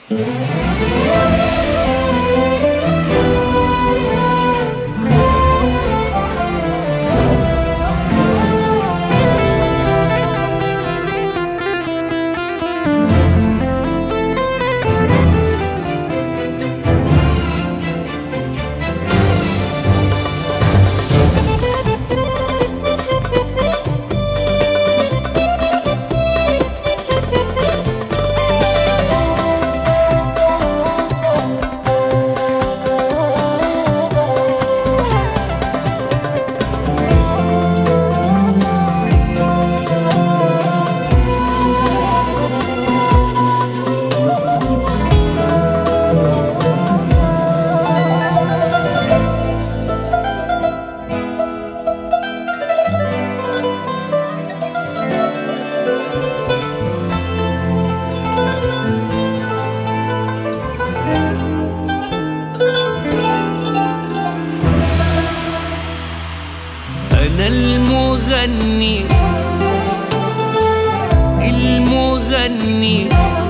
أنا المغني المغني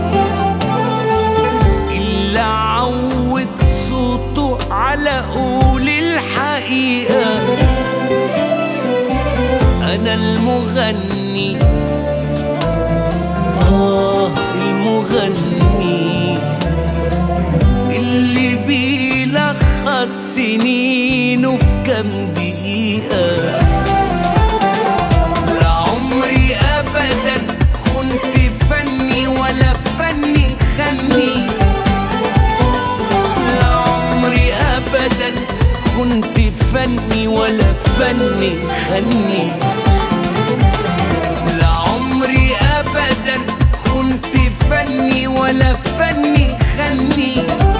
اللي عود صوته على قول الحقيقة أنا المغني آه المغني اللي بيلخص سنينه في كام دقيقة لا عمري أبدا كنت فني ولا فني خني لا عمري أبدا كنت فني ولا فني خني لا عمري أبدا كنت فني ولا فني خني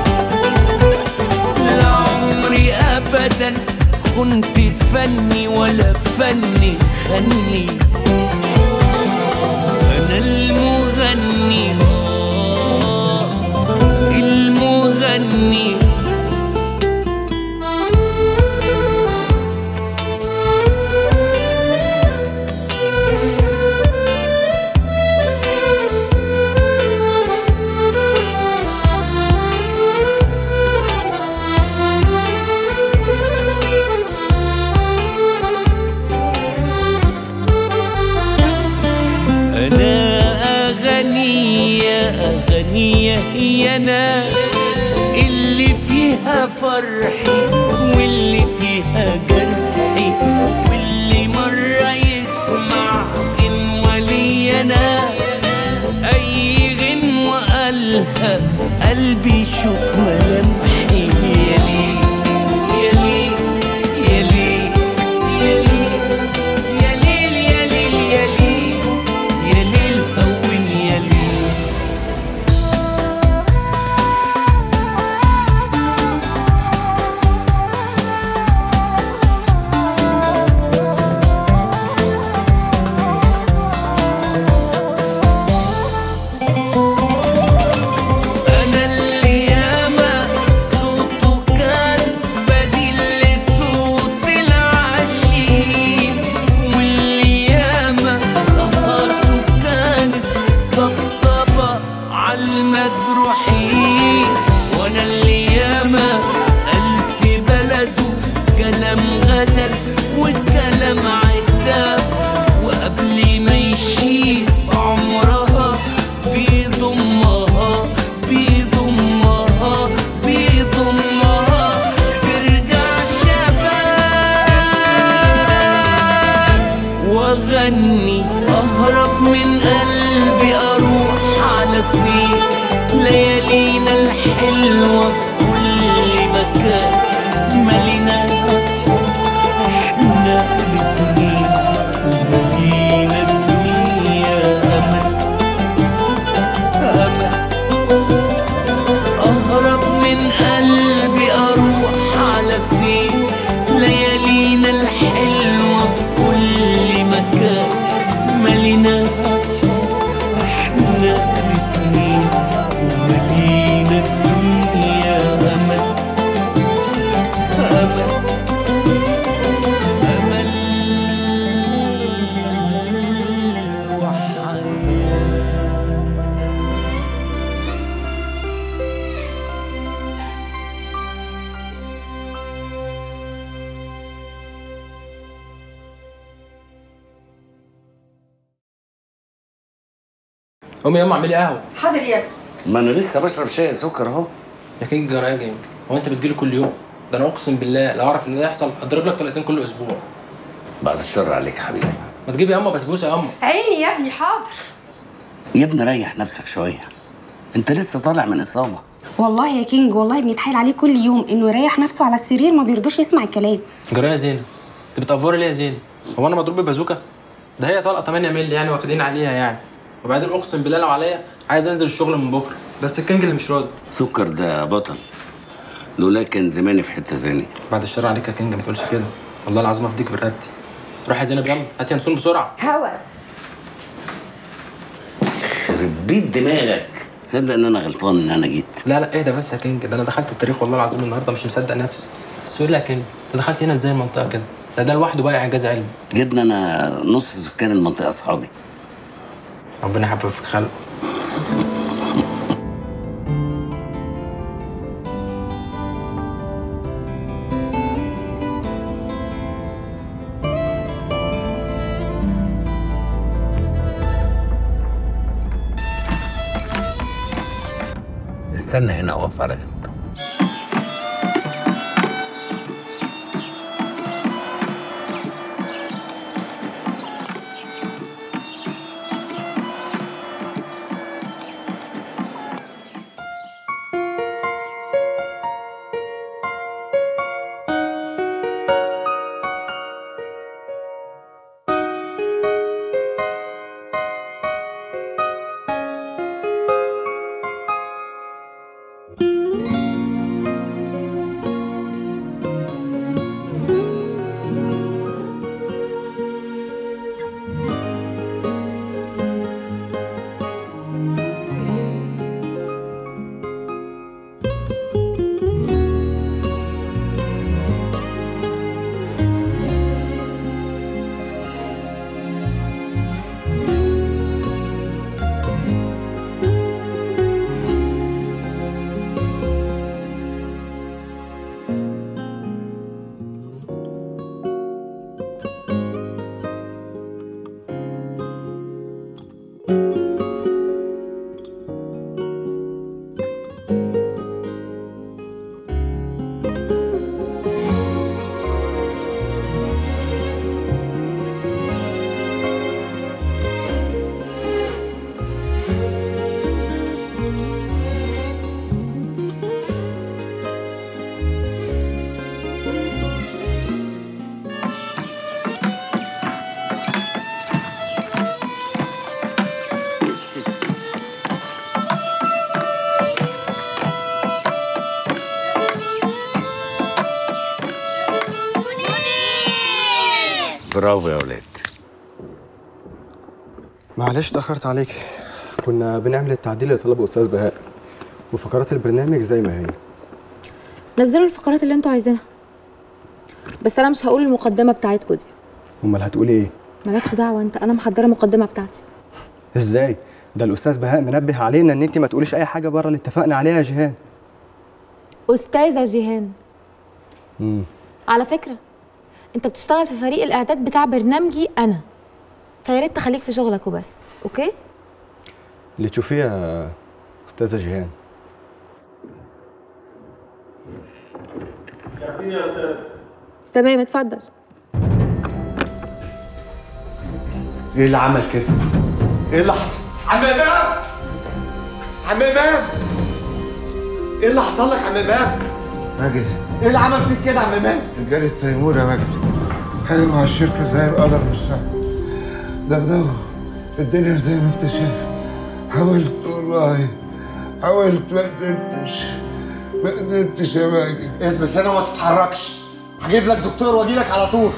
لا عمري ابدا كنت فني ولا فني خني انا المغني آه، المغني أنا أغنية أغنية هي أنا اللي فيها فرحي واللي فيها جرحي واللي مرة يسمع غنوة لي أنا أي غنوة قالها قلبي يشوف ملامحي يا ليه يا ليه يا ليه يا ليه يا ليل يا ليل يا ليل يا ليل هون يا ليل أنا اللي ياما صوته كان بديل لصوت العشيق واللي ياما قهرته كانت طبطبة عالمجروحين وأنا اللي ياما ألف بلده كلام غزل والكلام عتاب وقبل ما يشيب عمرها بيضمها بيضمها بيضمها ترجع شباب واغني اهرب من قلبي اروح على فين ليالينا الحلوه في كل مكان مليناها احنا الاتنين وملينا الدنيا امل امل اهرب من قلبي اروح على فين ليالينا الحلوه في كل مكان مليناها احنا الاتنين وملينا الدنيا قومي يا اما اعملي قهوه حاضر يا ابني ما انا لسه بشرب شاي سكر اهو يا كينج جرى يا كينج هو انت بتجيلي كل يوم ده انا اقسم بالله لو اعرف ان ده يحصل اضرب لك طلقتين كل اسبوع بعد الشر عليك يا حبيبي ما تجيبي يا اما بسبوسه يا اما عيني يا ابني حاضر يا ابني ريح نفسك شويه انت لسه طالع من اصابه والله يا كينج والله بيتحايل عليه كل يوم انه يريح نفسه على السرير ما بيرضوش يسمع الكلام جرى يا زين انت بتقفري ليه يا زين هو انا مضروب ببازوكا ده هي طلقه 8 مللي يعني واخدين عليها يعني وبعدين اقسم بالله لو عليا عايز انزل الشغل من بكره بس الكينج اللي مش راضي سكر ده بطل لولا كان زماني في حته ثانيه بعد الشر عليك يا كينج ما تقولش كده والله العظيم افديك برقبتي روح يا زينب يلا هات ينسون بسرعه هوا خرب بيت دماغك تصدق ان انا غلطان ان انا جيت لا لا اهدى بس يا كينج ده انا دخلت التاريخ والله العظيم النهارده مش مصدق نفسي بس يقول لك يا كينج انت دخلت هنا ازاي المنطقه كده ده ده لوحده بقى اعجاز علمي جدنا انا نص سكان المنطقه اصحابي ربنا يحبب في خلقه استنى هنا اقف على جنب برافو يا ولاد معلش اتأخرت عليك كنا بنعمل التعديل اللي طلبه أستاذ بهاء وفقرات البرنامج زي ما هي نزلوا الفقرات اللي انتوا عايزينها بس انا مش هقول المقدمه بتاعتكم دي أمال هتقولي إيه؟ مالكش دعوه انت انا محضره المقدمه بتاعتي إزاي؟ ده الأستاذ بهاء منبه علينا إن أنت ما تقوليش أي حاجة بره اللي اتفقنا عليها يا جيهان استاذه جيهان امم على فكره انت بتشتغل في فريق الاعداد بتاع برنامجي انا فيا ريت تخليك في شغلك وبس اوكي اللي تشوفيه يا أستاذة جيهان تمام اتفضل ايه اللي عمل كده؟ ايه اللي حصل؟ عم امام عم امام ايه اللي حصل لك عم امام؟ ماجد ايه اللي عمل فيك كده عم امام؟ جالي التيمور يا ماجد حاجة مع الشركة زي القدر مش سهل دغدغه الدنيا زي ما انت شايف حاولت والله حاولت ما قدرتش ما قدرتش يا ماجد اثبت هنا وما تتحركش هجيب لك دكتور واجي لك على طول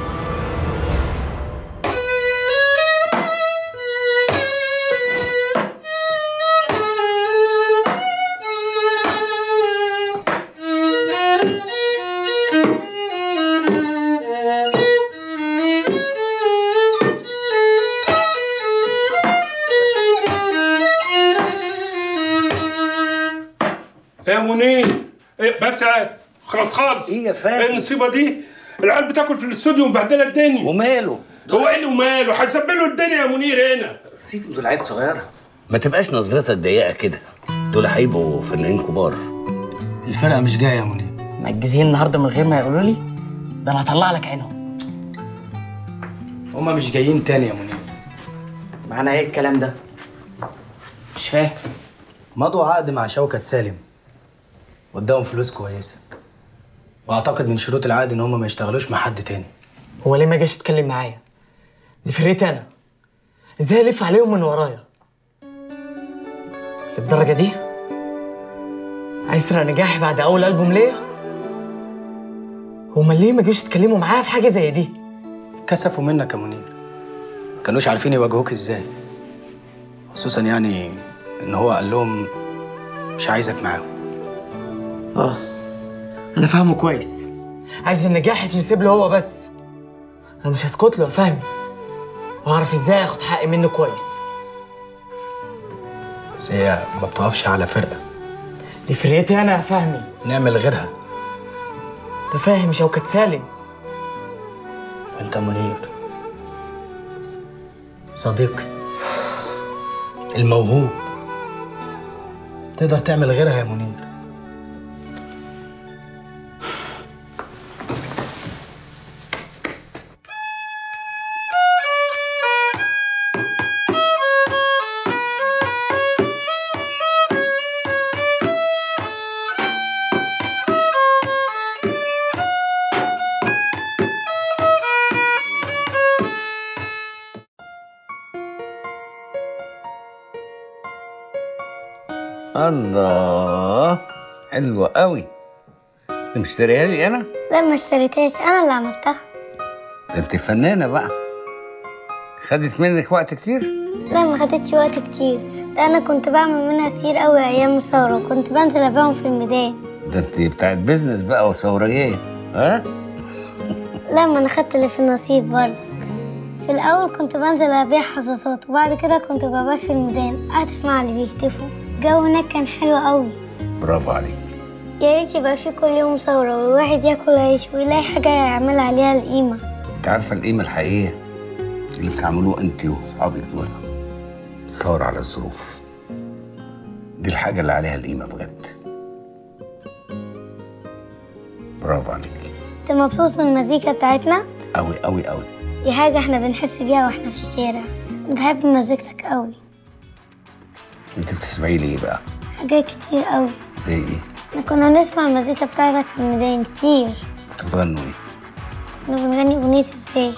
يا منير إيه بس يا خلاص خالص إيه يا فارس؟ إيه المصيبه دي العيال بتاكل في الاستوديو ومبهدله الدنيا وماله هو ايه اللي وماله هتسبب له الدنيا يا منير هنا سيب دول عيال صغيره ما تبقاش نظرتك ضيقه كده دول هيبقوا فنانين كبار الفرقه مش جايه يا منير مأجزين النهارده من غير ما يقولوا لي ده انا هطلع لك عينهم هما مش جايين تاني يا منير معنى ايه الكلام ده مش فاهم مضوا عقد مع شوكة سالم واداهم فلوس كويسة واعتقد من شروط العقد ان هم ما يشتغلوش مع حد تاني هو ليه ما جاش يتكلم معايا دي فرقتي انا ازاي الف عليهم من ورايا للدرجه دي عايز يسرق نجاحي بعد اول البوم ليا هما ليه ما جوش يتكلموا معايا في حاجه زي دي كسفوا منك يا منير ما كانوش عارفين يواجهوك ازاي خصوصا يعني ان هو قال لهم مش عايزك معاهم اه انا فاهمه كويس عايز النجاح يتنسب له هو بس انا مش هسكت له يا فهمي واعرف ازاي اخد حقي منه كويس بس هي ما بتقفش على فرقة دي فرقتي انا يا فهمي نعمل غيرها ده فاهم شوكة سالم وانت منير صديقي الموهوب تقدر تعمل غيرها يا منير الله حلوة قوي انت مشتريها لي انا لا ما اشتريتهاش انا اللي عملتها ده انت فنانة بقى خدت منك وقت كتير لا ما خدتش وقت كتير ده انا كنت بعمل منها كتير قوي ايام الثوره كنت بنزل ابيعهم في الميدان ده انت بتاعت بيزنس بقى وثورية ها لا ما انا خدت اللي في النصيب برضه في الاول كنت بنزل ابيع حصصات وبعد كده كنت ببات في الميدان اهتف مع اللي بيهتفوا الجو هناك كان حلو قوي برافو عليك يا ريت يبقى في كل يوم ثوره والواحد ياكل عيش ويلاقي حاجه يعمل عليها القيمه انت عارفة القيمة الحقيقية اللي بتعملوه انت واصحابك دول ثورة على الظروف دي الحاجة اللي عليها القيمة بجد برافو عليك انت مبسوط من المزيكا بتاعتنا قوي قوي قوي دي حاجه احنا بنحس بيها واحنا في الشارع انا بحب مزيكتك قوي انت بتسمعي لي ايه بقى حاجات كتير قوي زي ايه احنا كنا بنسمع المزيكا بتاعتك في الميدان كتير بتغنوا ايه كنا بنغني اغنيه ازاي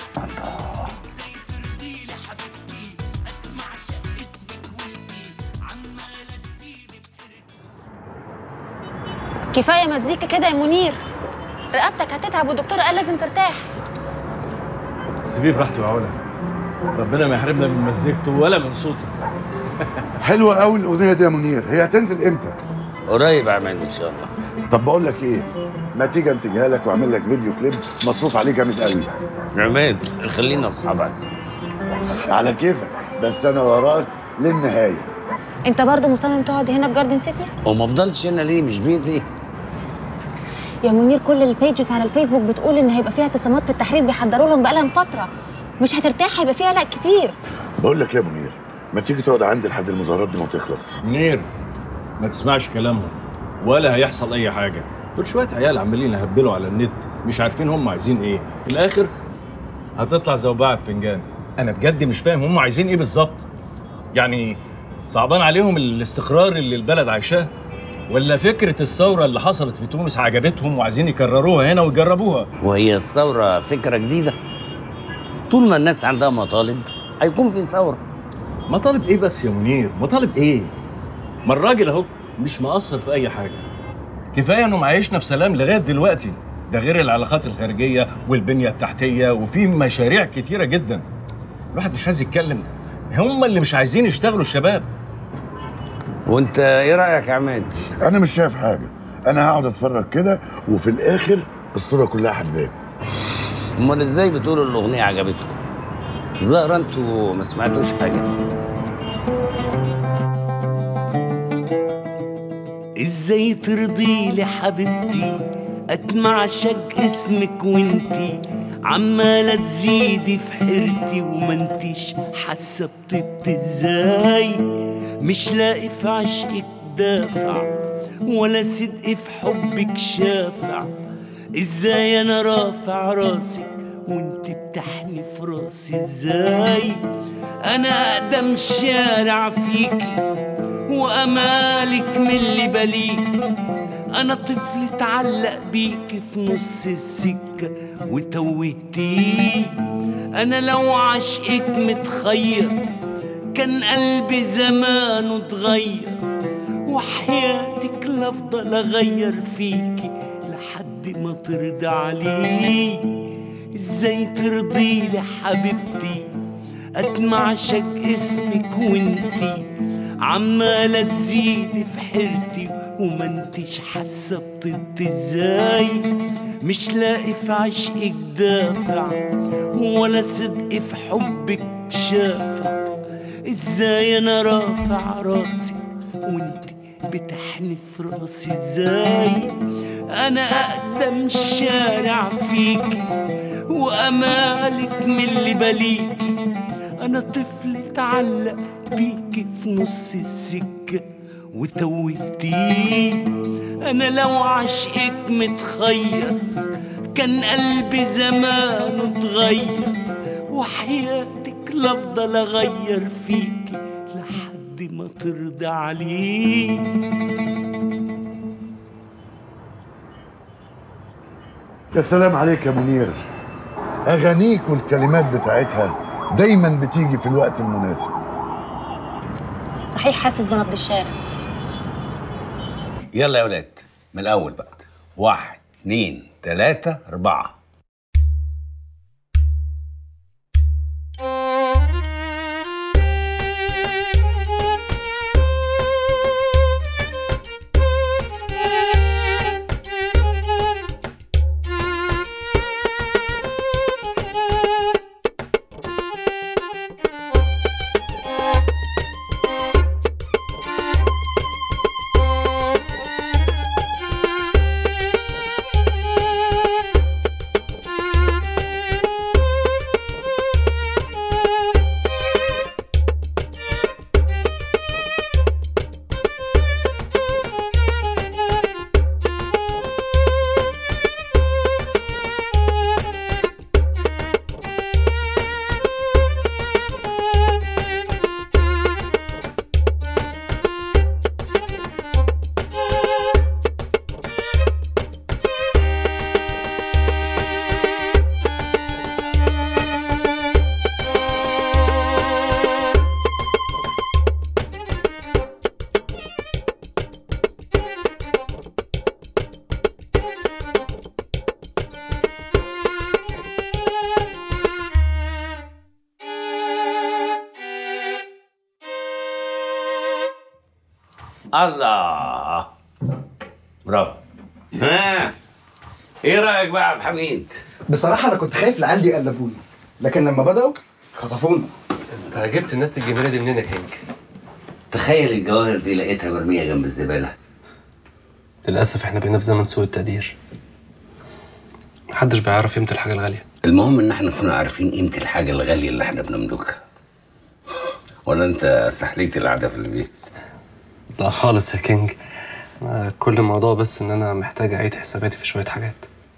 كفايه مزيكا كده يا منير رقبتك هتتعب والدكتور قال لازم ترتاح سيبيه براحته يا علا ربنا ما يحرمنا من مزيكته ولا من صوته حلوه قوي الاغنيه دي يا منير هي هتنزل امتى قريب يا عماد ان شاء الله طب بقول لك ايه ما تيجي انتجها لك واعمل لك فيديو كليب مصروف عليه جامد قوي عماد خلينا اصحاب بس على كيفك بس انا وراك للنهايه انت برضو مصمم تقعد هنا في جاردن سيتي وما افضلش هنا ليه مش بيتي يا منير كل البيجز على الفيسبوك بتقول ان هيبقى فيها اعتصامات في التحرير بيحضروا لهم بقالهم فتره مش هترتاح هيبقى فيها قلق كتير بقول لك يا منير ما تيجي تقعد عندي لحد المظاهرات دي ما تخلص منير ما تسمعش كلامهم ولا هيحصل اي حاجه دول شويه عيال عمالين يهبلوا على النت مش عارفين هم عايزين ايه في الاخر هتطلع زوبعه في فنجان انا بجد مش فاهم هم عايزين ايه بالظبط يعني صعبان عليهم الاستقرار اللي البلد عايشاه ولا فكره الثوره اللي حصلت في تونس عجبتهم وعايزين يكرروها هنا ويجربوها وهي الثوره فكره جديده طول ما الناس عندها مطالب هيكون في ثوره مطالب ايه بس يا منير مطالب ايه ما الراجل اهو مش مقصر في اي حاجه كفايه انه معيشنا في سلام لغايه دلوقتي ده غير العلاقات الخارجيه والبنيه التحتيه وفي مشاريع كتيره جدا الواحد مش عايز يتكلم هم اللي مش عايزين يشتغلوا الشباب وانت ايه رايك يا عماد انا مش شايف حاجه انا هقعد اتفرج كده وفي الاخر الصوره كلها هتبان امال ازاي بتقولوا الاغنيه عجبتكم ظاهر انتوا ما سمعتوش حاجه ازاي ترضي لي حبيبتي اتمع شق اسمك وانتي عمالة تزيدي في حيرتي وما انتيش حاسة بطيبتي ازاي مش لاقي في عشقك دافع ولا صدق في حبك شافع ازاي انا رافع راسك وانت بتحني في راسي ازاي انا اقدم شارع فيكي وامالك من اللي بليك انا طفل اتعلق بيك في نص السكه وتوهتيه انا لو عشقك متخير كان قلبي زمانه اتغير وحياتك لافضل اغير فيكي لحد ما ترضى عليه ازاي ترضي لي حبيبتي اتمعشق اسمك وانتي عمالة تزيدي في حيرتي وما انتش حاسة بطيبتي ازاي مش لاقي في عشقك دافع ولا صدق في حبك شافع ازاي انا رافع راسي وانتي بتحني في راسي ازاي انا اقدم شارع فيكي وامالك من اللي بليكي انا طفل اتعلق بيكي في نص السكه وتوهتيه انا لو عشقك متخير كان قلبي زمانه اتغير وحياتك لافضل اغير فيكي لحد ما ترضى عليه يا سلام عليك يا منير اغانيك والكلمات بتاعتها دايما بتيجي في الوقت المناسب صحيح حاسس بنبض الشارع يلا يا ولاد من الاول بقى واحد اتنين تلاتة أربعة الله برافو ها ايه رايك بقى يا عبد الحميد بصراحه انا كنت خايف العيال دي يقلبوني لكن لما بداوا خطفونا انت جبت الناس الجميله دي منين يا كينج؟ تخيل الجواهر دي لقيتها مرميه جنب الزباله للاسف احنا بقينا في زمن سوء التقدير محدش بيعرف قيمه الحاجه الغاليه المهم ان احنا نكون عارفين قيمه الحاجه الغاليه اللي احنا بنملكها ولا انت استحليت القعده في البيت لا خالص يا كينج أنا كل الموضوع بس ان انا محتاج اعيد حساباتي في شويه حاجات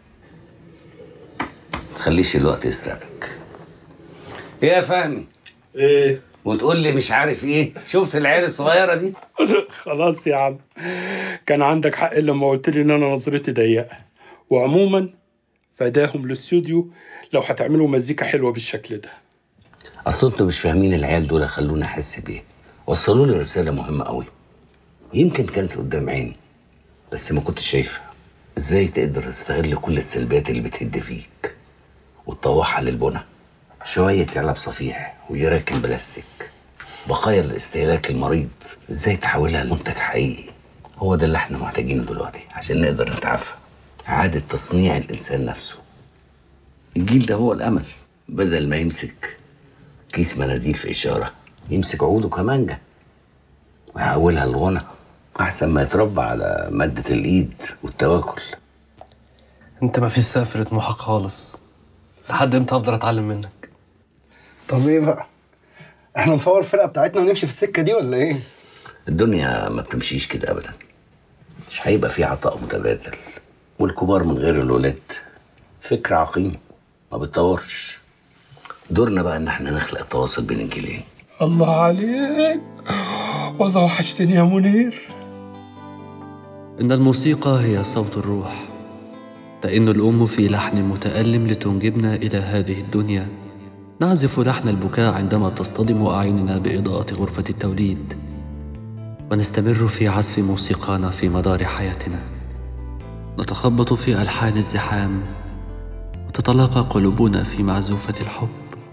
تخليش الوقت يسرقك ايه يا فهمي ايه وتقول لي مش عارف ايه شفت العيال الصغيره دي خلاص يا عم كان عندك حق لما قلت لي ان انا نظرتي ضيقه وعموما فداهم الاستوديو لو هتعملوا مزيكا حلوه بالشكل ده اصل انتوا مش فاهمين العيال دول خلوني احس بايه وصلوا لي رساله مهمه قوي يمكن كانت قدام عيني بس ما كنتش شايفها ازاي تقدر تستغل كل السلبيات اللي بتهد فيك وتطوعها للبنى شويه علب صفيح وجراكن بلاستيك بقايا الاستهلاك المريض ازاي تحولها لمنتج حقيقي هو ده اللي احنا محتاجينه دلوقتي عشان نقدر نتعافى اعاده تصنيع الانسان نفسه الجيل ده هو الامل بدل ما يمسك كيس مناديل في اشاره يمسك عوده كمانجا ويحولها لغنى احسن ما يتربى على ماده الايد والتواكل انت ما فيش سقف لطموحك خالص لحد امتى افضل اتعلم منك طب ايه بقى احنا نفور الفرقه بتاعتنا ونمشي في السكه دي ولا ايه الدنيا ما بتمشيش كده ابدا مش هيبقى في عطاء متبادل والكبار من غير الولاد فكرة عقيمة ما بتطورش دورنا بقى ان احنا نخلق التواصل بين الجيلين الله عليك والله وحشتني يا منير إن الموسيقى هي صوت الروح تئن الأم في لحن متألم لتنجبنا إلى هذه الدنيا نعزف لحن البكاء عندما تصطدم أعيننا بإضاءة غرفة التوليد ونستمر في عزف موسيقانا في مدار حياتنا نتخبط في ألحان الزحام وتتلاقى قلوبنا في معزوفة الحب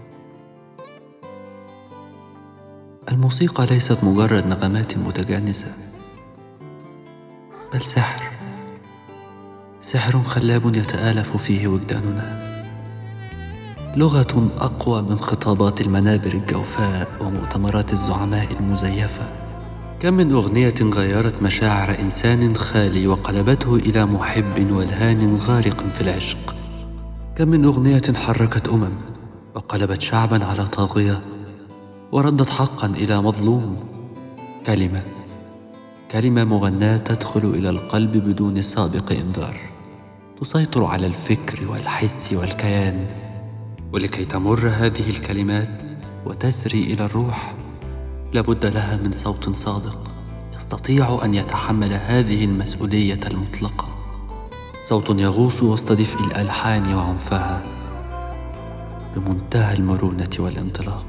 الموسيقى ليست مجرد نغمات متجانسة بل سحر سحر خلاب يتآلف فيه وجداننا لغة أقوى من خطابات المنابر الجوفاء ومؤتمرات الزعماء المزيفة كم من أغنية غيرت مشاعر إنسان خالي وقلبته إلى محب والهان غارق في العشق كم من أغنية حركت أمم وقلبت شعبا على طاغية وردت حقا إلى مظلوم كلمة كلمة مغناة تدخل إلى القلب بدون سابق إنذار تسيطر على الفكر والحس والكيان ولكي تمر هذه الكلمات وتسري إلى الروح لابد لها من صوت صادق يستطيع أن يتحمل هذه المسؤولية المطلقة صوت يغوص وسط دفء الألحان وعنفها بمنتهى المرونة والانطلاق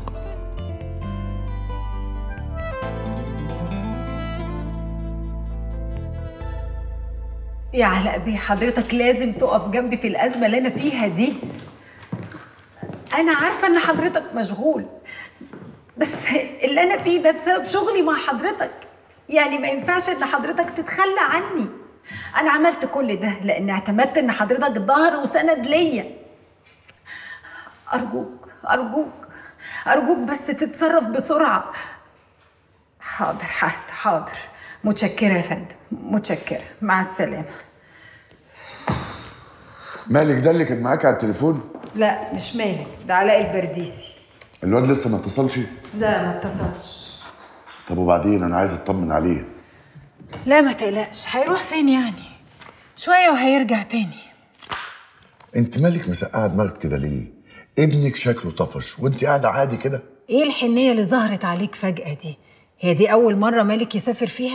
يا علاء بيه حضرتك لازم تقف جنبي في الأزمة اللي أنا فيها دي أنا عارفة إن حضرتك مشغول بس اللي أنا فيه ده بسبب شغلي مع حضرتك يعني ما ينفعش إن حضرتك تتخلى عني أنا عملت كل ده لأن اعتمدت إن حضرتك ظهر وسند ليا أرجوك أرجوك أرجوك بس تتصرف بسرعة حاضر حاضر حاضر متشكرة يا فندم متشكرة مع السلامة مالك ده اللي كان معاك على التليفون لا مش مالك ده علاء البرديسي الواد لسه ما اتصلش لا ما اتصلش طب وبعدين انا عايز اطمن عليه لا ما تقلقش هيروح فين يعني شوية وهيرجع تاني انت مالك مسقعه دماغك كده ليه ابنك شكله طفش وانت قاعده عادي كده ايه الحنية اللي ظهرت عليك فجأة دي هي دي أول مرة مالك يسافر فيها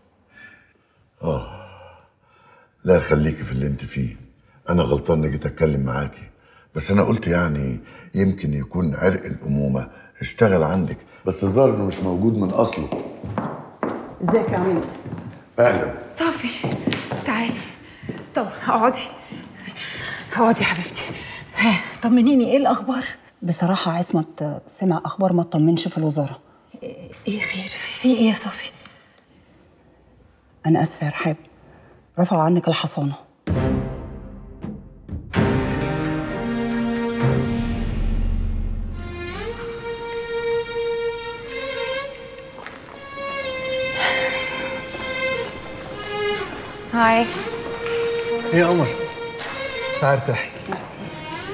اه لا خليكي في اللي انت فيه انا غلطان اني جيت اتكلم معاكي بس انا قلت يعني يمكن يكون عرق الامومه اشتغل عندك بس الظاهر انه مش موجود من اصله ازيك يا عميد اهلا صافي تعالي طب اقعدي اقعدي يا حبيبتي ها طمنيني ايه الأخبار بصراحة عصمت سمع أخبار ما تطمنش في الوزارة ايه خير في ايه يا صافي أنا آسفة يا رحاب رفعوا عنك الحصانة هاي ايه يا قمر تعالي ارتاحي ميرسي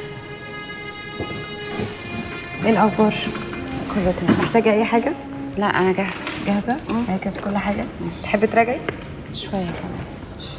ايه الاخبار كله تمام محتاجه اي حاجه لا انا جاهزه جاهزه هي كانت كل حاجه تحبي تراجعي شويه كمان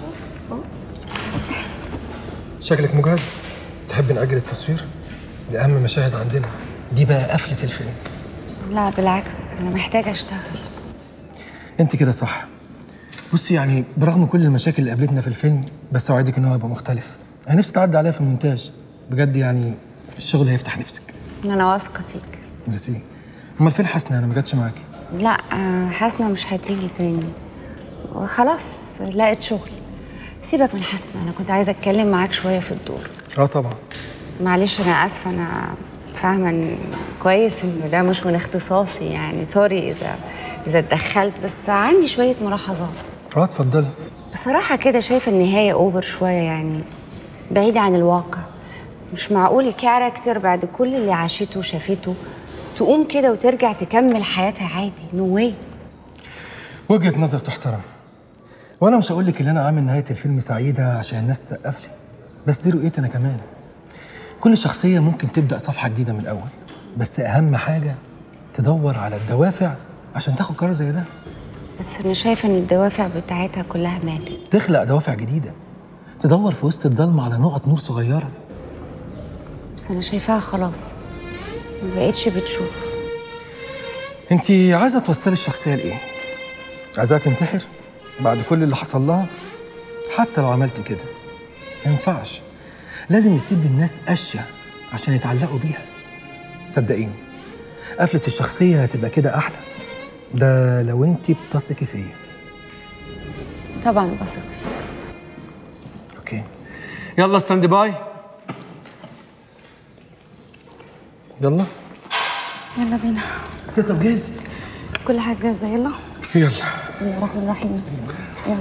شكلك مجهد تحب نأجل التصوير دي أهم مشاهد عندنا دي بقى قفلة الفيلم لا بالعكس انا محتاجه اشتغل انت كده صح بصي يعني برغم كل المشاكل اللي قابلتنا في الفيلم بس اوعدك ان هو هيبقى مختلف انا نفسي تعدي عليا في المونتاج بجد يعني الشغل هيفتح نفسك انا واثقه فيك ميرسي امال فين حسنه انا ما جاتش معاكي لا آه، حسنه مش هتيجي تاني وخلاص لقيت شغل سيبك من حسنه انا كنت عايزه اتكلم معاك شويه في الدور اه طبعا معلش انا اسفه انا فاهمه ان كويس ان ده مش من اختصاصي يعني سوري اذا اذا اتدخلت بس عندي شويه ملاحظات اه اتفضلي بصراحه كده شايفه النهايه اوفر شويه يعني بعيده عن الواقع مش معقول الكاركتر بعد كل اللي عاشته وشافته تقوم كده وترجع تكمل حياتها عادي نو واي وجهه نظر تحترم وانا مش هقول لك ان انا عامل نهايه الفيلم سعيده عشان الناس تسقف لي بس دي رؤيتي انا كمان كل شخصيه ممكن تبدا صفحه جديده من الاول بس اهم حاجه تدور على الدوافع عشان تاخد قرار زي ده بس انا شايفه ان الدوافع بتاعتها كلها ماتت تخلق دوافع جديده تدور في وسط الضلمه على نقط نور صغيره بس انا شايفاها خلاص ما بقتش بتشوف انت عايزه توصلي الشخصيه لايه عايزاها تنتحر بعد كل اللي حصل لها حتى لو عملت كده ما ينفعش لازم نسيب الناس قشه عشان يتعلقوا بيها صدقيني قفله الشخصيه هتبقى كده احلى ده لو انت بتثقي فيا طبعا بثق فيك اوكي يلا ستاند باي يلا يلا بينا ست اب جاهز كل حاجه جاهزه يلا يلا بسم الله الرحمن الرحيم يلا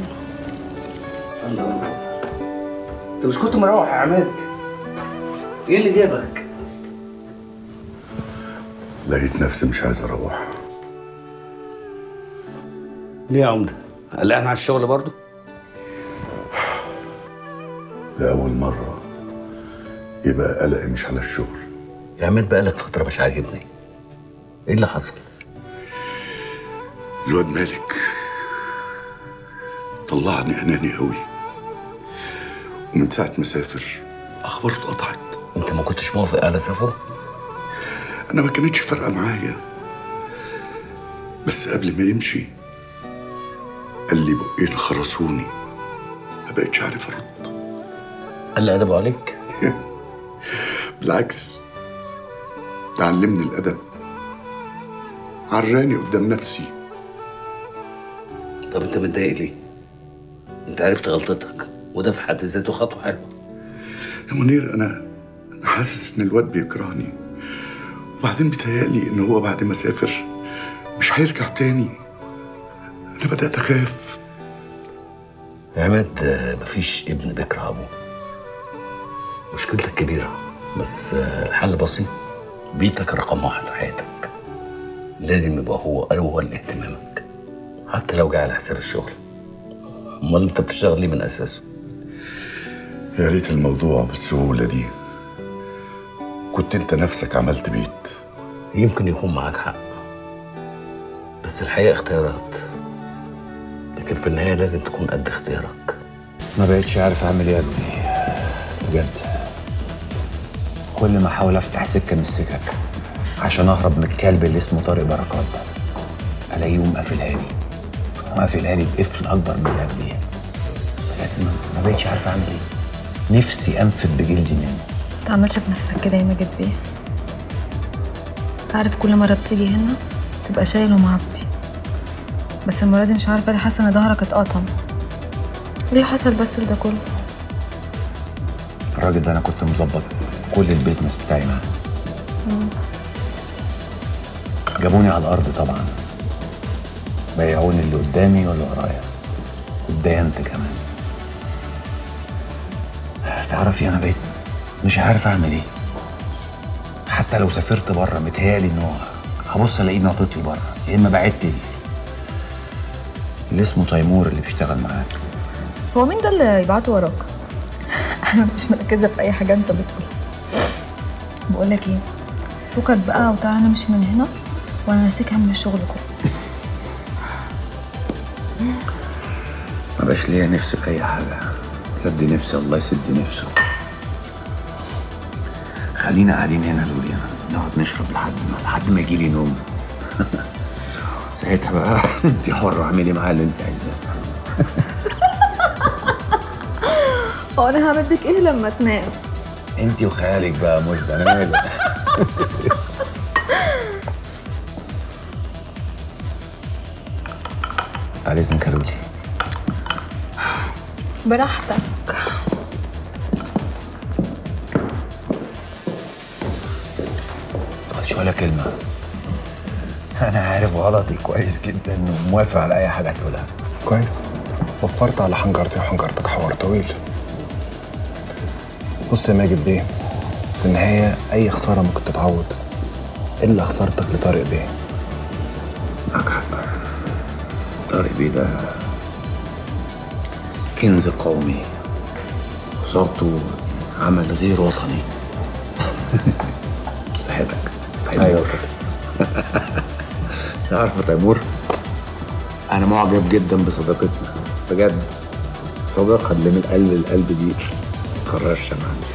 انت مش كنت مروح يا عماد ايه اللي جابك لقيت نفسي مش عايز اروح ليه يا عمده قلقان على الشغل برضو لأول مرة يبقى قلقي مش على الشغل يا عماد بقالك فتره مش عاجبني ايه اللي حصل الواد مالك طلعني اناني قوي ومن ساعة ما سافر اخبارته اتقطعت انت ما كنتش موافق على سفره انا ما كانتش فارقة معايا بس قبل ما يمشي قال لي بقين خرسوني ما بقتش عارف ارد قال لي ادبه عليك بالعكس ده علمني الادب عراني قدام نفسي طب انت متضايق ليه انت عرفت غلطتك وده في حد ذاته خطوه حلوه يا منير انا انا حاسس ان الواد بيكرهني وبعدين بيتهيألي ان هو بعد ما سافر مش هيرجع تاني انا بدأت اخاف يا عماد آه، مفيش ابن بيكره ابوه مشكلتك كبيره بس آه، الحل بسيط بيتك رقم واحد في حياتك لازم يبقى هو اول اهتمامك حتى لو جه على حساب الشغل امال انت بتشتغل ليه من اساسه يا ريت الموضوع بالسهولة دي كنت انت نفسك عملت بيت يمكن يكون معاك حق بس الحقيقه اختيارات لكن في النهايه لازم تكون قد اختيارك ما بقتش عارف اعمل ايه يا ابني بجد كل ما احاول افتح سكه من السكك عشان اهرب من الكلب اللي اسمه طارق بركات ده الاقيه يقوم قافلها لي وقافلها لي بقفل اكبر من اللي قبليها بجد ما- ما بقتش عارف اعمل ايه نفسي انفد بجلدي منه تعملش بنفسك كده يا ماجد بيه تعرف كل مرة بتيجي هنا تبقى شايل ومعبي بس المرة دي مش عارفة ليه حاسة ان ظهرك اتقطم ليه حصل بس ده كله الراجل ده انا كنت مظبط كل البيزنس بتاعي معاه مم. جابوني على الارض طبعا بيعوني اللي قدامي واللي ورايا واتدينت كمان تعرفي انا بقيت مش عارف اعمل ايه حتى لو سافرت بره متهيألي ان هو هبص الاقيه ناطط لي بره يا اما بعدت لي اللي اسمه تيمور اللي بيشتغل معاك هو مين ده اللي يبعته وراك انا مش مركزة في اي حاجة انت بتقولها بقول لك ايه فكك بقى وتعالى نمشي من هنا وانا ناسيك من الشغل كله ما بقاش ليا نفسي في اي حاجه سد نفسي الله يسد نفسه خلينا قاعدين هنا لولي انا نقعد نشرب لحد ما لحد ما يجي لي نوم ساعتها بقى انت حره اعملي معايا اللي انت عايزاه هو انا هعمل بيك ايه لما تنام انت وخيالك بقى مز انا مالي على اذنك يا لولي براحتك مش ولا كلمه انا عارف غلطي كويس جدا وموافق على اي حاجه تقولها كويس وفرت على حنجرتي وحنجرتك حوار طويل بص يا ماجد بيه في النهاية أي خسارة ممكن تتعوض إلا خسارتك لطارق بيه معاك حق طارق بيه ده كنز قومي خسارته عمل غير وطني صحتك أيوة كده تعرف يا تيمور انا معجب جدا بصداقتنا بجد الصداقه اللي من قلب لقلب دي خرجش يا معلم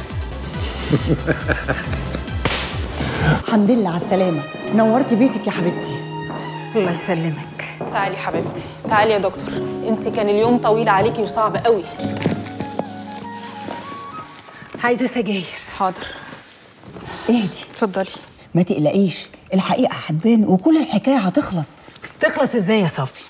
الحمد لله على السلامه نورتي بيتك يا حبيبتي الله يسلمك تعالي حبيبتي تعالي يا دكتور انت كان اليوم طويل عليكي وصعب قوي عايزه سجاير حاضر اهدي اتفضلي ما تقلقيش الحقيقه هتبان وكل الحكايه هتخلص تخلص ازاي يا صافي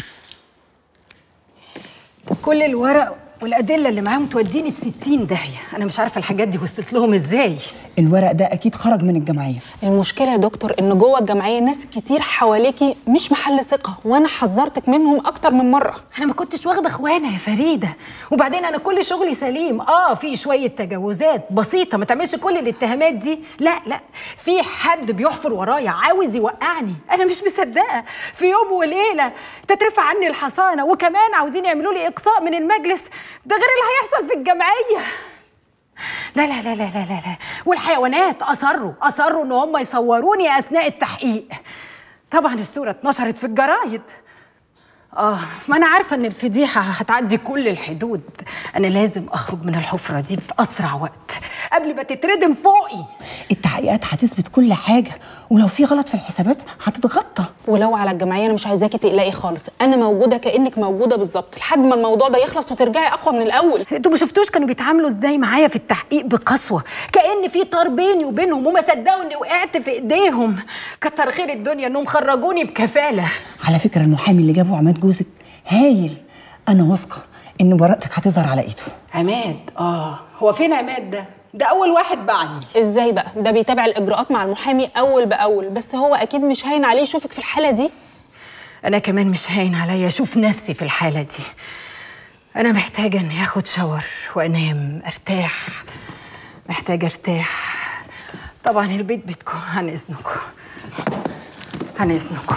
كل الورق والادله اللي معاهم توديني في 60 داهيه انا مش عارفه الحاجات دي وصلت لهم ازاي الورق ده اكيد خرج من الجمعيه المشكله يا دكتور ان جوه الجمعيه ناس كتير حواليكي مش محل ثقه وانا حذرتك منهم اكتر من مره انا ما كنتش واخده اخوانه يا فريده وبعدين انا كل شغلي سليم اه في شويه تجاوزات بسيطه ما تعملش كل الاتهامات دي لا لا في حد بيحفر ورايا عاوز يوقعني انا مش مصدقه في يوم وليله تترفع عني الحصانه وكمان عاوزين يعملوا لي اقصاء من المجلس ده غير اللي هيحصل في الجمعيه لا لا لا لا لا لا لا والحيوانات اصروا اصروا ان هم يصوروني اثناء التحقيق طبعا الصوره اتنشرت في الجرايد اه ما انا عارفه ان الفضيحه هتعدي كل الحدود انا لازم اخرج من الحفره دي في اسرع وقت قبل ما تتردم فوقي التحقيقات هتثبت كل حاجه ولو في غلط في الحسابات هتتغطى ولو على الجمعيه انا مش عايزاكي تقلقي خالص انا موجوده كانك موجوده بالظبط لحد ما الموضوع ده يخلص وترجعي اقوى من الاول انتوا ما شفتوش كانوا بيتعاملوا ازاي معايا في التحقيق بقسوه كان في طار بيني وبينهم وما صدقوا اني وقعت في ايديهم كتر خير الدنيا انهم خرجوني بكفاله على فكره المحامي اللي جابه عماد جوزك هايل انا واثقه ان براءتك هتظهر على ايده عماد اه هو فين عماد ده ده اول واحد باعني ازاي بقى ده بيتابع الاجراءات مع المحامي اول باول بس هو اكيد مش هاين عليه يشوفك في الحاله دي انا كمان مش هاين عليا اشوف نفسي في الحاله دي انا محتاجه اني اخد شاور وانام ارتاح محتاجه ارتاح طبعا البيت بيتكم عن اذنكم عن اذنكم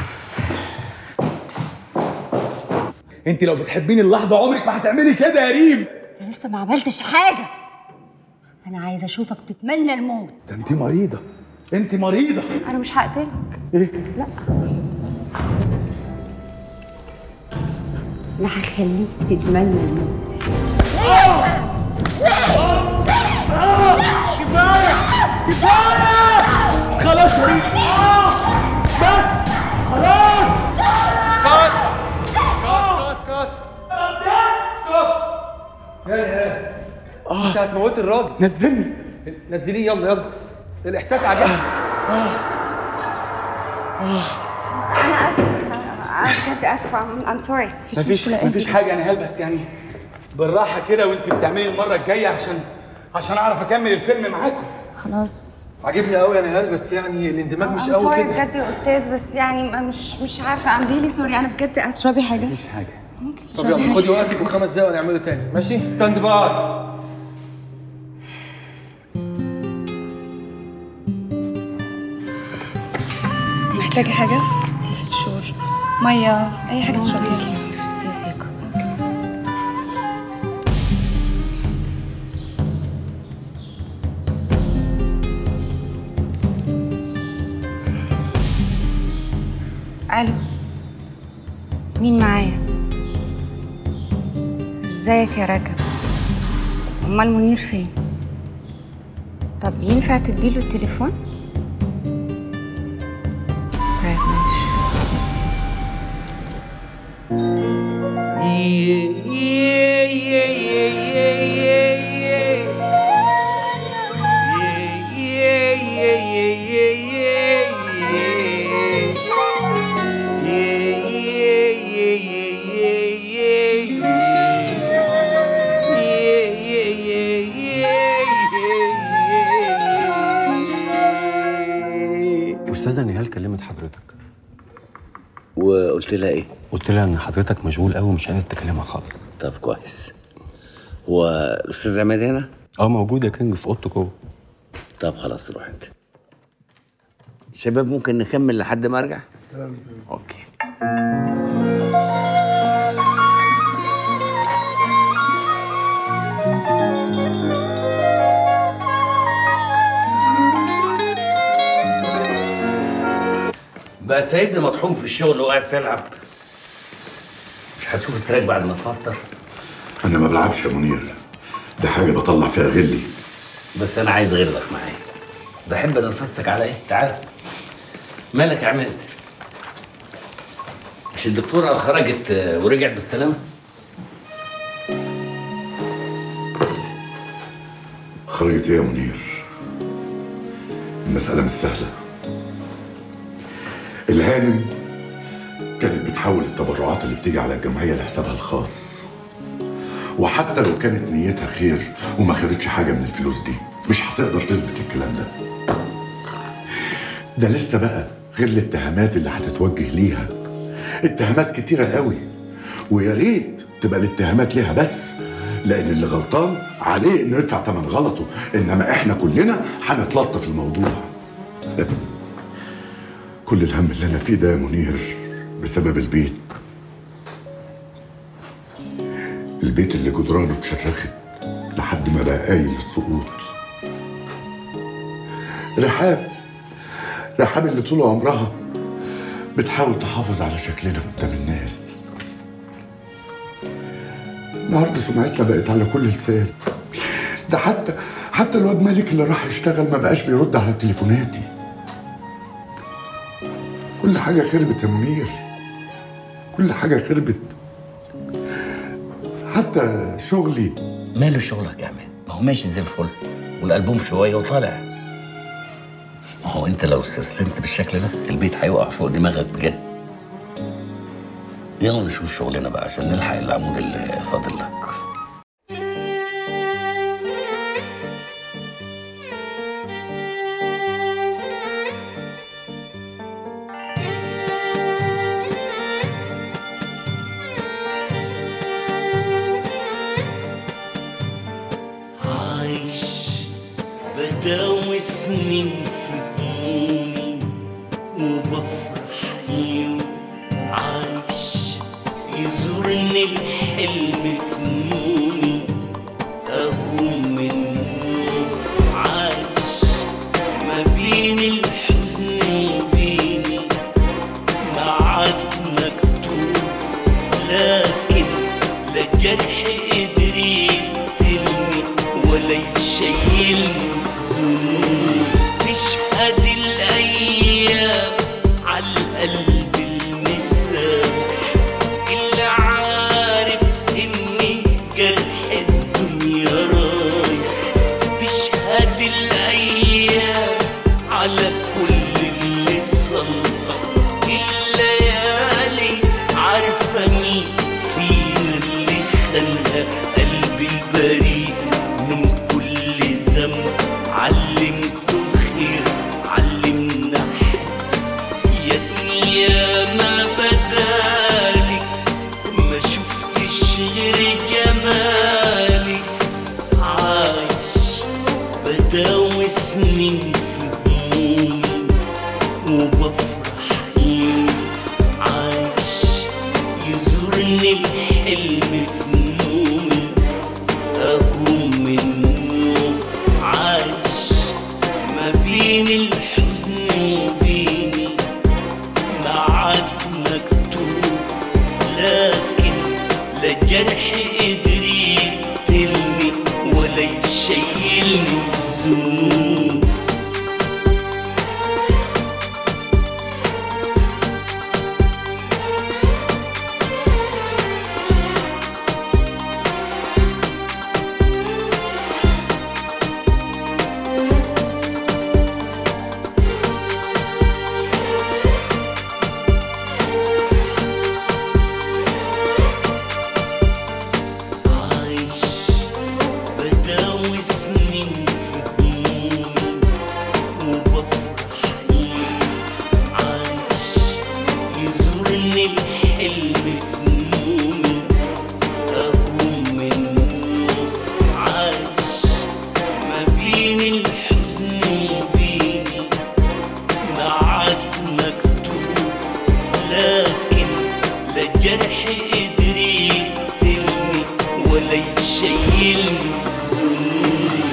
انت لو بتحبيني اللحظه عمرك ما هتعملي كده يا ريم انا لسه ما عملتش حاجه انا عايزه اشوفك بتتمنى الموت ده انت مريضه انت مريضه انا مش هقتلك ايه لا انا هخليك تتمنى الموت كفايه كفايه خلاص يا ريم آه! بس خلاص كات كات كات كات ستوب يا يا انت هتموت الراجل نزلني نزليه يلا يلا الاحساس عجبني انا اسفه انا بجد اسفه ام سوري مفيش مفيش حاجه يا نهال بس يعني بالراحه كده وانت بتعملي المره الجايه عشان عشان اعرف اكمل الفيلم معاكم خلاص عجبني قوي يا نهال بس يعني الاندماج مش ام قوي سوري كده بجد يا استاذ بس يعني ما- مش مش عارفه ام ريلي سوري انا بجد اسفه اشربي حاجه مفيش حاجه طب يلا خدي وقتك وخمس دقايق ونعمله تاني ماشي ستاند باي محتاجة حاجة؟ شور مية أي حاجة تشربيها الو مين معايا ازيك يا رجب امال منير فين طب ينفع تديله التليفون طيب ماشي ميرسي. استاذه نهال كلمت حضرتك وقلت لها ايه؟ قلت لها ان حضرتك مشغول قوي ومش قادر تكلمها خالص طب كويس هو الاستاذ عماد هنا؟ اه موجود يا كينج في اوضته جوه طب خلاص روح انت شباب ممكن نكمل لحد ما ارجع؟ اوكي بقى سيدنا مطحون في الشغل وقاعد تلعب هتشوف التراك بعد ما تماستر انا ما بلعبش يا منير ده حاجه بطلع فيها غلي بس انا عايز غيرك معايا بحب انرفزتك على ايه تعال مالك يا عماد مش الدكتوره خرجت آه، ورجعت بالسلامه خرجت ايه يا منير المساله مش سهله الهانم كانت بتحول التبرعات اللي بتيجي على الجمعيه لحسابها الخاص وحتى لو كانت نيتها خير وما خدتش حاجه من الفلوس دي مش هتقدر تثبت الكلام ده ده لسه بقى غير الاتهامات اللي هتتوجه ليها اتهامات كتيرة قوي ويا ريت تبقى الاتهامات ليها بس لان اللي غلطان عليه انه يدفع ثمن غلطه انما احنا كلنا هنتلطف الموضوع كل الهم اللي انا فيه ده يا منير بسبب البيت البيت اللي جدرانه اتشرخت لحد ما بقى قايل للسقوط رحاب رحاب اللي طول عمرها بتحاول تحافظ على شكلنا قدام الناس النهارده سمعتنا بقت على كل لسان ده حتى حتى الواد مالك اللي راح يشتغل ما بقاش بيرد على تليفوناتي كل حاجة خربت يا منير كل حاجة خربت حتى شغلي ماله شغلك يا عماد ما هو ماشي زي الفل والالبوم شويه وطالع ما هو انت لو استسلمت بالشكل ده البيت هيقع فوق دماغك بجد يلا نشوف شغلنا بقى عشان نلحق العمود اللي فاضل لك عايش بداوي سنين في همومي وبفرح اليوم عايش يزورني الحلم في نومي أقوم من النوم عايش ما بين الحزن وبيني معاد مكتوب لكن لا جرح قدر يقتلني ولا يشيلني الذنوب تشهد الايام على القلب المسامح اللي عارف اني جرح الدنيا رايح تشهد الايام على كل اللي صلى الليالي عارفه مين فينا اللي خلى قلبي البريء من كل ذنب علمته خير علمنا حب يا دنيا ما بدالك ما شفتش غير جمالك عايش بداوي سنين في همومي وبفرح يوم عايش يزورني الحلم في نومي أقوم من النوم عايش ما بين الحزن وبيني معاد مكتوب لكن لا جرح قدر يقتلني ولا يشيلني الذنوب عايش بداوي سنين في همومي وبفرح يوم عايش يزورني الحلم في نومي أقوم من النوم عايش ما بين الحزن وبيني معاد مكتوب لكن لا جرح قدر يقتلني ولا يشيلني الذنوب